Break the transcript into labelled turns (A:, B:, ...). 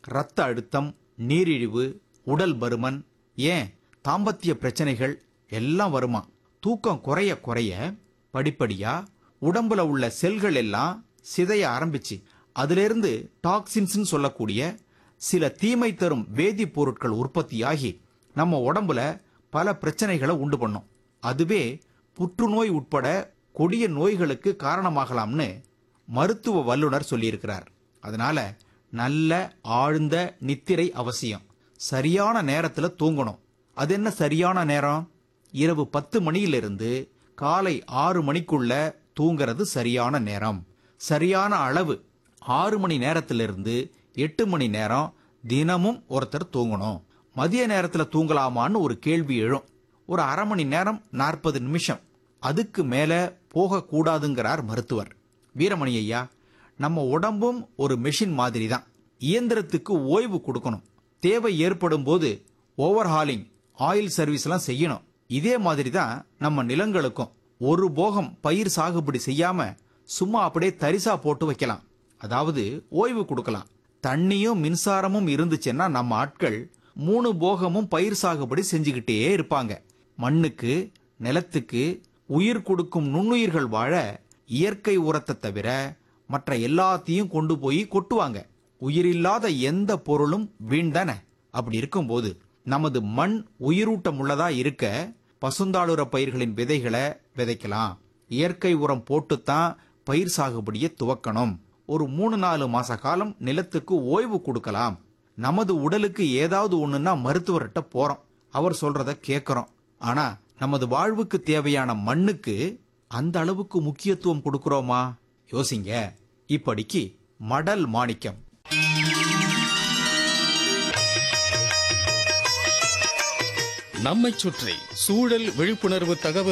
A: இரத்த அழுத்தம் நீரிழிவு உடல் பருமன் ஏன் தாம்பத்திய பிரச்சனைகள் எல்லாம் வருமா தூக்கம் குறைய குறைய படிப்படியா உடம்புல உள்ள செல்கள் எல்லாம் சிதைய ஆரம்பிச்சு அதிலிருந்து டாக்ஸின்ஸ்னு சொல்லக்கூடிய சில தீமை தரும் வேதிப்பொருட்கள் உற்பத்தியாகி நம்ம உடம்புல பல பிரச்சனைகளை உண்டு பண்ணும் அதுவே புற்றுநோய் உட்பட கொடிய நோய்களுக்கு காரணமாகலாம்னு மருத்துவ வல்லுனர் சொல்லியிருக்கிறார் அதனால நல்ல ஆழ்ந்த நித்திரை அவசியம் சரியான நேரத்துல தூங்கணும் அது என்ன சரியான நேரம் இரவு பத்து மணியிலிருந்து காலை ஆறு மணிக்குள்ள தூங்கிறது சரியான நேரம் சரியான அளவு ஆறு மணி நேரத்திலிருந்து எட்டு மணி நேரம் தினமும் ஒருத்தர் தூங்கணும் மதிய நேரத்துல தூங்கலாமான்னு ஒரு கேள்வி எழும் ஒரு அரை மணி நேரம் நாற்பது நிமிஷம் அதுக்கு மேல போகக்கூடாதுங்கிறார் மருத்துவர் வீரமணி ஐயா நம்ம உடம்பும் ஒரு மெஷின் மாதிரி தான் இயந்திரத்துக்கு ஓய்வு கொடுக்கணும் தேவை ஏற்படும் போது ஓவர்ஹாலிங் ஆயில் சர்வீஸ் எல்லாம் செய்யணும் இதே மாதிரி தான் நம்ம நிலங்களுக்கும் ஒரு போகம் பயிர் சாகுபடி செய்யாம சும்மா அப்படியே தரிசா போட்டு வைக்கலாம் அதாவது ஓய்வு கொடுக்கலாம் தண்ணியும் மின்சாரமும் இருந்துச்சுன்னா நம்ம ஆட்கள் மூணு போகமும் பயிர் சாகுபடி செஞ்சுக்கிட்டே இருப்பாங்க மண்ணுக்கு நிலத்துக்கு உயிர் கொடுக்கும் நுண்ணுயிர்கள் வாழ இயற்கை உரத்தை தவிர மற்ற எல்லாத்தையும் கொண்டு போய் கொட்டுவாங்க உயிரில்லாத எந்த பொருளும் வீண் தானே அப்படி இருக்கும்போது நமது மண் உயிரூட்டம் உள்ளதா இருக்க பசுந்தாளுர பயிர்களின் விதைகளை விதைக்கலாம் இயற்கை உரம் போட்டுத்தான் பயிர் சாகுபடியை துவக்கணும் ஒரு மூணு நாலு மாச காலம் நிலத்துக்கு ஓய்வு கொடுக்கலாம் நமது உடலுக்கு ஏதாவது ஒண்ணுன்னா மருத்துவர்கிட்ட போறோம் அவர் சொல்றத கேட்கறோம் ஆனா நமது வாழ்வுக்கு தேவையான மண்ணுக்கு அந்த அளவுக்கு முக்கியத்துவம் கொடுக்கறோமா யோசிங்க இப்படிக்கு மடல் மாணிக்கம்
B: நம்மைச் சுற்றி சூழல் விழிப்புணர்வு தகவல்